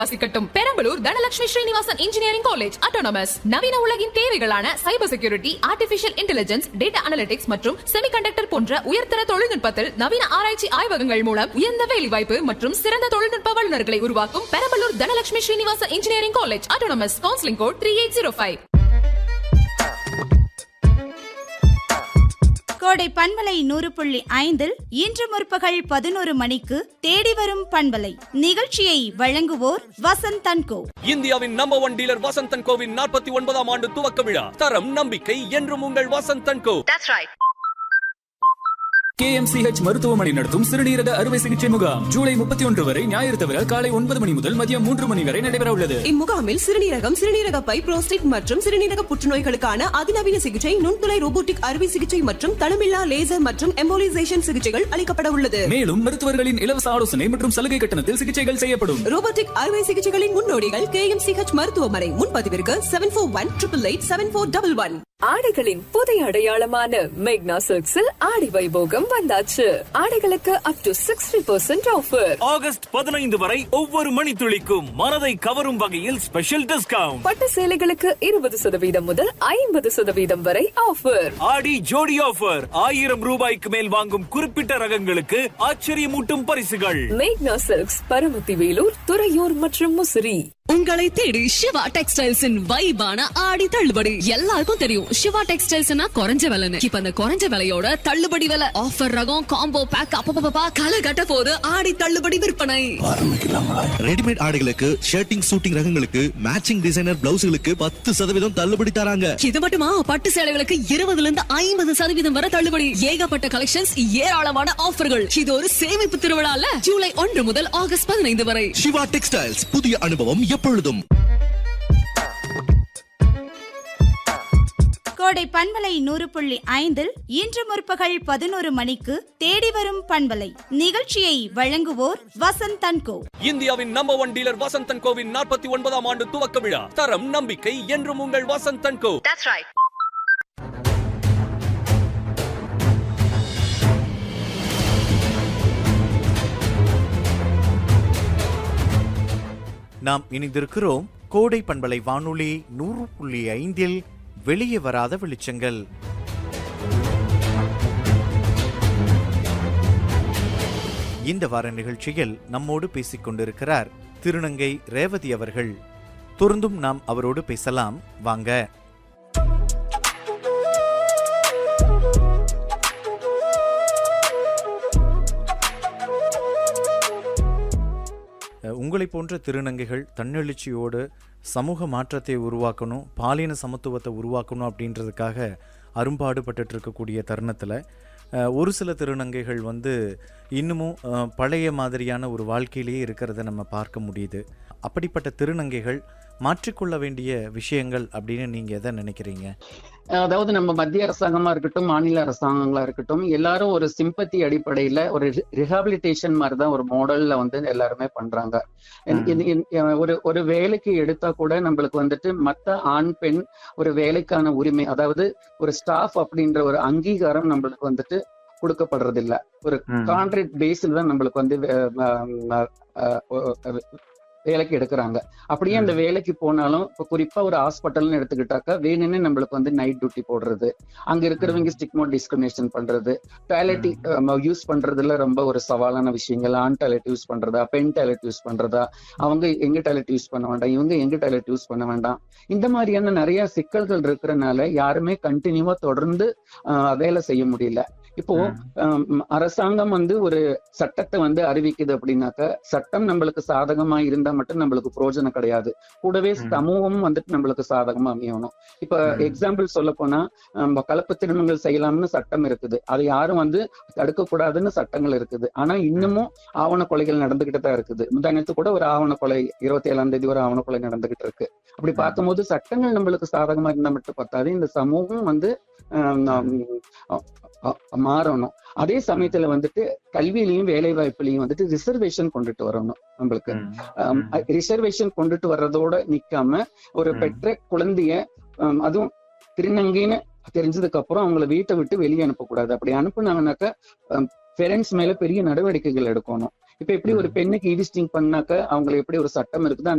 வசிக்கட்டும் Perambalur Dhanalakshmi Srinivasan engineering college autonomous நவீன உலகின் தேவைகளான cyber security artificial intelligence data analytics மற்றும் செமிகண்டக்டர் போன்ற உயர்தர தொழில்நுட்பத்தில் நவீன ஆராய்ச்சி ஆய்வகங்கள் மூலம் உயர்ந்த வேலைவாய்ப்பு மற்றும் சிறந்த தொழில்நுட்ப வல்லுநர்களை உருவாக்கும் Perambalur Dhanalakshmi Srinivasan engineering college autonomous counselling code three eight zero five Kodai பண்பலை நூறு புள்ளி ஐந்தில் இன்று முற்பகல் பதினோரு மணிக்கு தேடி வரும் பண்பலை நிகழ்ச்சியை வழங்குவோர் வசந்த் தன்கோ இந்தியாவின் நம்பர் ஒன் டீலர் வசந்தன் கோவின் நாற்பத்தி ஒன்பதாம் ஆண்டு துவக்க விழா தரம் நம்பிக்கை என்றும் உங்கள் வசந்தன் கோ கேஎம்சிஹெச் மருத்துவமனை நடத்தும் சிறுநீரக அறுவை சிகிச்சை முகாம் ஜூலை முப்பத்தி ஒன்று வரை ஞாயிறு தவிர காலை ஒன்பது மணி முதல் மதியம் மூன்று மணி வரை நடைபெற உள்ளது இம்முகாமில் சிறுநீரகம் சிறுநீரக பை புரோஸ்டேட் மற்றும் சிறுநீரக புற்றுநோய்களுக்கான அதிநவீன சிகிச்சை நுண்துளை ரோபோட்டிக் அறுவை சிகிச்சை மற்றும் தளமில்லா லேசர் மற்றும் எம்போலிசேஷன் சிகிச்சைகள் அளிக்கப்பட உள்ளது மேலும் மருத்துவர்களின் இலவச ஆலோசனை மற்றும் சலுகை கட்டணத்தில் சிகிச்சைகள் செய்யப்படும் ரோபோட்டிக் அறுவை சிகிச்சைகளின் முன்னோடிகள் கே எம் சிஹெச் மருத்துவமனை முன்பதிவிற்கு seven four one triple eight seven four double one ஆடைகளின் புதிய அடையாளமான மேக்னா சில்க்ஸில் ஆடி வைபோகம் வந்தாச்சு ஆடைகளுக்கு up to sixty percent offer August பதினைந்து வரை ஒவ்வொரு மணித்துளிக்கும் மனதை கவரும் வகையில் ஸ்பெஷல் டிஸ்கவுண்ட் பட்டு சேலைகளுக்கு இருபது சதவீதம் முதல் ஐம்பது சதவீதம் வரை ஆஃபர் ஆடி ஜோடி ஆஃபர் ஆயிரம் ரூபாய்க்கு மேல் வாங்கும் குறிப்பிட்ட ரகங்களுக்கு ஆச்சரியமூட்டும் பரிசுகள் மேக்னா சில்க்ஸ் பரமத்தி வேலூர் துறையூர் மற்றும் முசிறி உங்களை தேடி சிவா டெக்ஸ்டைல்ஸின் வைபான ஆடி தள்ளுபடி எல்லாருக்கும் தெரியும் சிவா டெக்ஸ்டைல்ஸ்னா குறைஞ்ச விலைன்னு இப்ப அந்த குறைஞ்ச விலையோட தள்ளுபடி விலை ஆஃபர் ரகம் காம்போ பேக் அப்பப்பா கலை கட்ட போது ஆடி தள்ளுபடி விற்பனை ரெடிமேட் ஆடைகளுக்கு ஷர்ட்டிங் சூட்டிங் ரகங்களுக்கு மேட்சிங் டிசைனர் பிளவுஸ்களுக்கு பத்து சதவீதம் தள்ளுபடி தராங்க இது மட்டுமா பட்டு சேலைகளுக்கு இருபதுல இருந்து ஐம்பது சதவீதம் வரை தள்ளுபடி ஏகப்பட்ட கலெக்ஷன்ஸ் ஏராளமான ஆஃபர்கள் இது ஒரு சேமிப்பு திருவிழால ஜூலை ஒன்று முதல் ஆகஸ்ட் பதினைந்து வரை சிவா டெக்ஸ்டைல்ஸ் புதிய அனுபவம் எப்பொழுதும் கோடை பண்பலை நூறு புள்ளி ஐந்தில் இன்று முற்பகல் பதினோரு மணிக்கு தேடி வரும் பண்பலை நிகழ்ச்சியை வழங்குவோர் வசந்த் தன்கோ இந்தியாவின் நம்பர் ஒன் டீலர் வசந்தன் கோவின் நாற்பத்தி ஒன்பதாம் ஆண்டு துவக்க விழா தரம் நம்பிக்கை என்றும் உங்கள் வசந்தன் கோ நாம் இணைந்திருக்கிறோம் கோடை பண்பலை வானொலி நூறு புள்ளி ஐந்தில் வெளியே வராத வெளிச்சங்கள் இந்த வார நிகழ்ச்சியில் நம்மோடு பேசிக் கொண்டிருக்கிறார் திருநங்கை ரேவதி அவர்கள் தொடர்ந்தும் நாம் அவரோடு பேசலாம் வாங்க அஹ், உங்களைப் போன்ற திருநங்கைகள் தன்னெழுச்சியோடு சமூக மாற்றத்தை உருவாக்கணும் பாலின சமத்துவத்தை உருவாக்கணும் அப்படின்றதுக்காக அரும்பாடுபட்டுட்டு இருக்கக்கூடிய தருணத்தில் அஹ், ஒரு சில திருநங்கைகள் வந்து இன்னமும் அஹ், பழைய மாதிரியான ஒரு வாழ்க்கையிலேயே இருக்கிறத நம்ம பார்க்க முடியுது அப்படிப்பட்ட திருநங்கைகள் மாற்றிக்கொள்ள வேண்டிய விஷயங்கள் அப்படின்னு நீங்கள் எதை நினைக்கிறீங்க அதாவது நம்ம மத்திய அரசாங்கமா இருக்கட்டும் மாநில அரசாங்கங்களா இருக்கட்டும் எல்லாரும் ஒரு சிம்பத்தி அடிப்படையில ஒரு ரிஹாபிலிட்டேஷன் மாதிரி தான் ஒரு மாடல்ல வந்து எல்லாருமே பண்றாங்க இந்த- இந்த- இந்த- ஒரு ஒரு வேலைக்கு எடுத்தா கூட நம்மளுக்கு வந்துட்டு மத்த ஆண் பெண் ஒரு வேலைக்கான உரிமை அதாவது ஒரு ஸ்டாஃப் அப்படின்ற ஒரு அங்கீகாரம் நம்மளுக்கு வந்துட்டு கொடுக்கப்படுறது இல்ல ஒரு கான்ட்ராக்ட் பேஸில் தான் நம்மளுக்கு வந்து வே- அஹ் அஹ் அஹ் வேலைக்கு எடுக்கிறாங்க அப்படியே அந்த வேலைக்கு போனாலும் இப்போ குறிப்பா ஒரு ஹாஸ்பிட்டல்னு எடுத்துக்கிட்டாக்கா வேணும்னு நம்மளுக்கு வந்து நைட் டியூட்டி போடுறது அங்க இருக்கிறவங்க ஸ்டிக்மோ டிஸ்கிரிமினேஷன் பண்றது டாய்லெட் யூஸ் பண்றதுல ரொம்ப ஒரு சவாலான விஷயங்கள் ஆண் டாய்லெட் யூஸ் பண்றதா பெண் டாய்லெட் யூஸ் பண்றதா அவங்க எங்க டாய்லெட் யூஸ் பண்ண வேண்டாம் இவங்க எங்க டாய்லெட் யூஸ் பண்ண வேண்டாம் இந்த மாதிரியான நிறைய சிக்கல்கள் இருக்கிறனால யாருமே கண்டினியூவா தொடர்ந்து அஹ், வேலை செய்ய முடியல இப்போ ஆம், அரசாங்கம் வந்து ஒரு சட்டத்தை வந்து அறிவிக்குது அப்படின்னாக்க சட்டம் நம்மளுக்கு சாதகமா இருந்தா மட்டும் நம்மளுக்கு பிரயோஜனம் கிடையாது கூடவே சமூகம் வந்துட்டு நம்மளுக்கு சாதகமா அமையணும் இப்ப எக்ஸாம்பிள் சொல்ல போனா நம்ம கலப்பு திருமணங்கள் செய்யலாம்னு சட்டம் இருக்குது அதை யாரும் வந்து தடுக்க கூடாதுன்னு சட்டங்கள் இருக்குது ஆனா இன்னமும் ஆவண கொலைகள் நடந்துகிட்டு தான் இருக்குது முந்தானத்து கூட ஒரு ஆவண கொலை இருபத்தி ஏழாம் தேதி ஒரு ஆவண கொலை நடந்துகிட்டு இருக்கு அப்படி பார்க்கும்போது சட்டங்கள் நம்மளுக்கு சாதகமா இருந்தா மட்டும் பத்தாது இந்த சமூகம் வந்து ஆம், ஆம், அ- அ- மாறணும் அதே சமயத்துல வந்துட்டு கல்வியிலையும் வேலை வாய்ப்புலையும் வந்துட்டு ரிசர்வேஷன் கொண்டுட்டு வரணும் நம்மளுக்கு ரிசர்வேஷன் கொண்டுட்டு வர்றதோட நிக்காம ஒரு பெற்ற குழந்தைய ஆம், அதுவும் திருநங்கைன்னு தெரிஞ்சதுக்கு அப்புறம் அவங்கள வீட்டை விட்டு வெளியே அனுப்பக்கூடாது அப்படி அனுப்புனாங்கனாக்கா பேரண்ட்ஸ் மேல பெரிய நடவடிக்கைகள் எடுக்கணும் இப்ப எப்படி ஒரு பெண்ணுக்கு ஈடிஸ்டிங் பண்ணாக்க அவங்களை எப்படி ஒரு சட்டம் இருக்குது அந்த